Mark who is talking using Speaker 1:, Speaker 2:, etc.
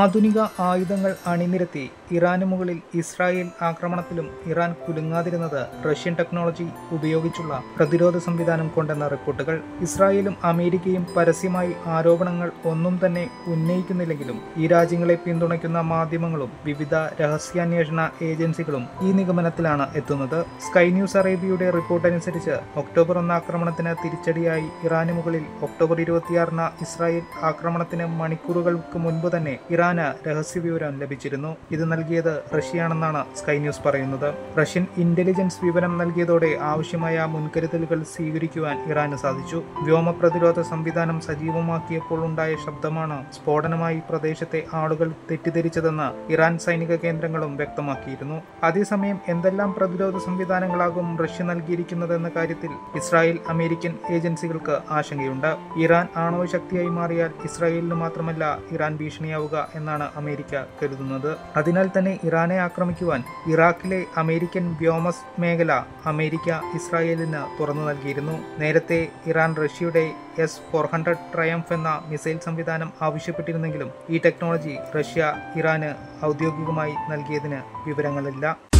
Speaker 1: ആധുനിക ആയുധങ്ങൾ അണിനിരത്തി ഇറാന് മുകളിൽ ഇസ്രായേൽ ആക്രമണത്തിലും ഇറാൻ കുലുങ്ങാതിരുന്നത് റഷ്യൻ ടെക്നോളജി ഉപയോഗിച്ചുള്ള പ്രതിരോധ സംവിധാനം കൊണ്ടെന്ന റിപ്പോർട്ടുകൾ ഇസ്രായേലും അമേരിക്കയും പരസ്യമായി ആരോപണങ്ങൾ ഒന്നും തന്നെ ഉന്നയിക്കുന്നില്ലെങ്കിലും ഈ രാജ്യങ്ങളെ പിന്തുണയ്ക്കുന്ന മാധ്യമങ്ങളും വിവിധ രഹസ്യാന്വേഷണ ഏജൻസികളും ഈ നിഗമനത്തിലാണ് എത്തുന്നത് സ്കൈ ന്യൂസ് അറേബ്യയുടെ റിപ്പോർട്ട് അനുസരിച്ച് ഒക്ടോബർ ഒന്ന് ആക്രമണത്തിന് തിരിച്ചടിയായി ഇറാന് മുകളിൽ ഒക്ടോബർ ഇരുപത്തിയാറിന് ഇസ്രായേൽ ആക്രമണത്തിന് മണിക്കൂറുകൾക്ക് മുൻപ് തന്നെ ഇറാന് രഹസ്യവിവരം ലഭിച്ചിരുന്നു ഇത് നൽകിയത് റഷ്യയാണെന്നാണ് സ്കൈ ന്യൂസ് പറയുന്നത് റഷ്യൻ ഇന്റലിജൻസ് വിവരം നൽകിയതോടെ ആവശ്യമായ മുൻകരുതലുകൾ സ്വീകരിക്കുവാൻ ഇറാന് സാധിച്ചു വ്യോമ പ്രതിരോധ സംവിധാനം സജീവമാക്കിയപ്പോൾ ഉണ്ടായ ശബ്ദമാണ് സ്ഫോടനമായി പ്രദേശത്തെ ആളുകൾ തെറ്റിദ്ധരിച്ചതെന്ന് ഇറാൻ സൈനിക കേന്ദ്രങ്ങളും വ്യക്തമാക്കിയിരുന്നു അതേസമയം എന്തെല്ലാം പ്രതിരോധ സംവിധാനങ്ങളാകും റഷ്യ നൽകിയിരിക്കുന്നതെന്ന കാര്യത്തിൽ ഇസ്രായേൽ അമേരിക്കൻ ഏജൻസികൾക്ക് ആശങ്കയുണ്ട് ഇറാൻ ആണവ ശക്തിയായി മാറിയാൽ ഇസ്രായേലിന് മാത്രമല്ല ഇറാൻ ഭീഷണിയാവുക എന്നാണ് അമേരിക്ക കരുതുന്നത് അതിനാൽ തന്നെ ഇറാനെ ആക്രമിക്കുവാൻ ഇറാഖിലെ അമേരിക്കൻ വ്യോമ മേഖല അമേരിക്ക ഇസ്രായേലിന് തുറന്നു നൽകിയിരുന്നു നേരത്തെ ഇറാൻ റഷ്യയുടെ എസ് ഫോർ ഹൺഡ്രഡ് ട്രയംഫ് എന്ന മിസൈൽ സംവിധാനം ആവശ്യപ്പെട്ടിരുന്നെങ്കിലും ഈ ടെക്നോളജി റഷ്യ ഇറാന് ഔദ്യോഗികമായി നൽകിയതിന് വിവരങ്ങളില്ല